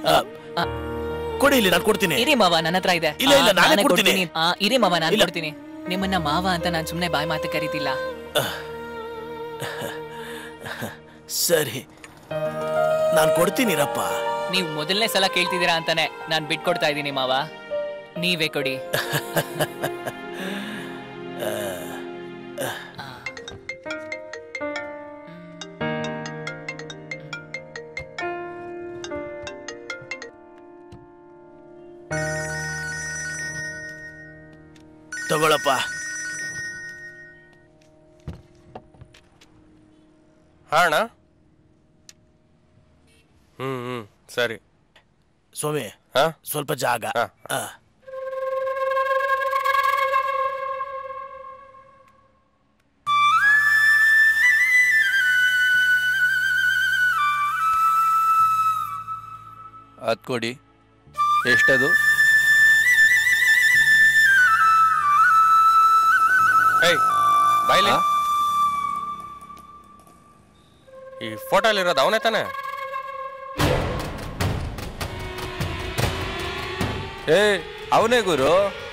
ಆ, ಕೊಡಿ ಇಲ್ಲಿ ನಾನು ಕೊಡ್ತೀನಿ ಇರಿ ಮಾವ ನನ್ನ ಹತ್ರ ಇದೆ ಇಲ್ಲ, ಇಲ್ಲ, ಆ, ನಾನೇ ನಾನೇ ಕೊಡ್ತೀನಿ. ಆ, ಇರಿ ಮಾವ ನಾನು ಇಲ್ಲ. ಕೊಡ್ತೀನಿ ನಿಮ್ಮನ್ನ ಮಾವ ಅಂತ ನಾನು ಸುಮ್ನೆ ಬಾಯಿ ಮಾತು ಕರೀತಿಲ್ಲ ಸರಿ ನಾನು ಕೊಡ್ತೀನಿರಪ್ಪ ನೀವು ಮೊದಲನೇ ಸಲ ಕೇಳ್ತಿದ್ದೀರಾ ಅಂತಾನೆ ನಾನು ಬಿಟ್ಕೊಡ್ತಾ ಇದ್ದೀನಿ ಮಾವ ನೀವೇ ಕೊಡಿ ತಗೊಳಪ್ಪ ಹಾ ಅಣ್ಣ ಹ್ಮ್ ಹ್ಮ್ ಸರಿ ಸ್ವಾಮಿ ಹಾ ಸ್ವಲ್ಪ ಜಾಗ ಹಾ. ಆ. ಅದು ಕೊಡಿ ಎಷ್ಟದು ಏಯ್ ಬಾಯ್ಲಿ ಹಾ? ಈ ಫೋಟೋಲಿರೋದು ಅವನೇ ತಾನೆ ಏ ಅವನೇ ಗುರು